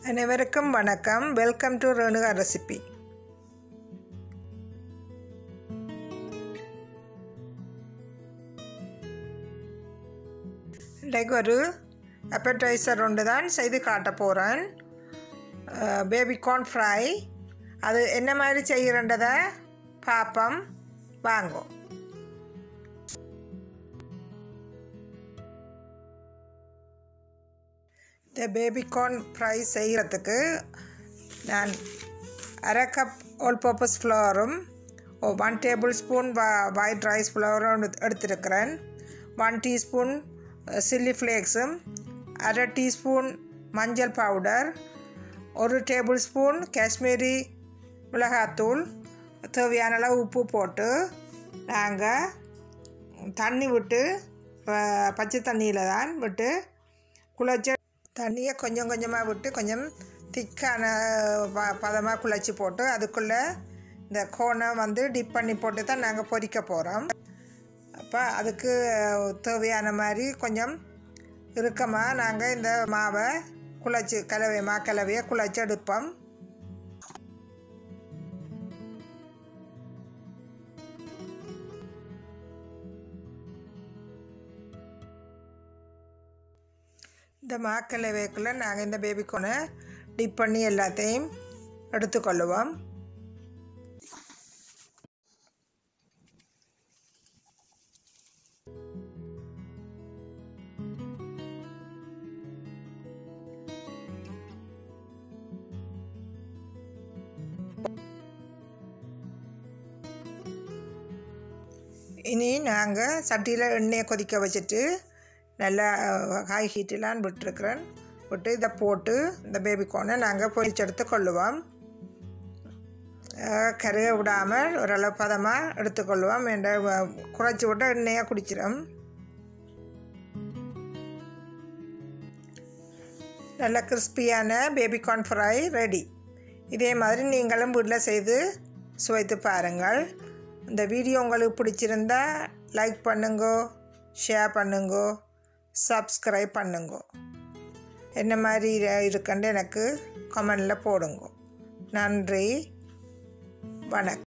அனைவருக்கும் வணக்கம் welcome to Renuka recipe இன்றைக்கு ஒரு அப்படைசர் ஒன்று தான் செய்து காட்ட போகிறேன் பேபி கார்ன் ஃப்ரை அது என்ன மாதிரி செய்கிறன்றதை பார்ப்போம் வாங்கும் இந்த பேபி கார்ன் ஃப்ரை செய்கிறதுக்கு நான் அரை கப் ஆல் பர்பஸ் ஃப்ளவரும் one tablespoon white rice ஃப்ளவரும் எடுத்திருக்கிறேன் ஒன் டீஸ்பூன் சில்லி ஃப்ளேக்ஸும் அரை டீஸ்பூன் மஞ்சள் பவுடர் ஒரு டேபிள் ஸ்பூன் காஷ்மீரி மிளகாத்தூள் தேவையான அளவு உப்பு போட்டு நாங்கள் தண்ணி விட்டு பச்சை தண்ணியில் தான் விட்டு குழச்ச தண்ணியை கொஞ்சம் கொஞ்சமாக விட்டு கொஞ்சம் திக்கான ப பதமாக குழச்சி போட்டு அதுக்குள்ளே இந்த கோனை வந்து டிப் பண்ணி போட்டு தான் நாங்கள் பொரிக்க போகிறோம் அப்போ அதுக்கு தேவையான மாதிரி கொஞ்சம் இறுக்கமாக நாங்கள் இந்த மாவை குழச்சி கலவை மா கலவையை குழச்சி எடுப்போம் இந்த மாக்கலவைக்குள்ளே நாங்கள் இந்த பேபிக்கோனை டிப் பண்ணி எல்லாத்தையும் எடுத்துக்கொள்ளுவோம் இனி நாங்கள் சட்டியில் எண்ணெயை கொதிக்க வச்சுட்டு நல்லா ஹை ஹீட்டெலாம் விட்டுருக்குறேன் விட்டு இதை போட்டு இந்த பேபிக்கோனை நாங்கள் பொரிச்செடுத்து கொள்ளுவோம் கருக விடாமல் ஓரளவு பதமாக எடுத்துக்கொள்வோம் என்ற குறைச்சி விட்டு எண்ணெயாக குடிச்சிடும் நல்ல கிறிஸ்பியான பேபிகார்ன் ஃப்ரை ரெடி இதே மாதிரி நீங்களும் வீட்டில் செய்து சுவைத்து பாருங்கள் இந்த வீடியோ உங்களுக்கு பிடிச்சிருந்தா லைக் பண்ணுங்கோ ஷேர் பண்ணுங்கோ சப்ஸ்கிரைப் பண்ணுங்க என்ன மாதிரி இருக்குன்னு எனக்கு கமெண்டில் போடுங்க நன்றி வணக்கம்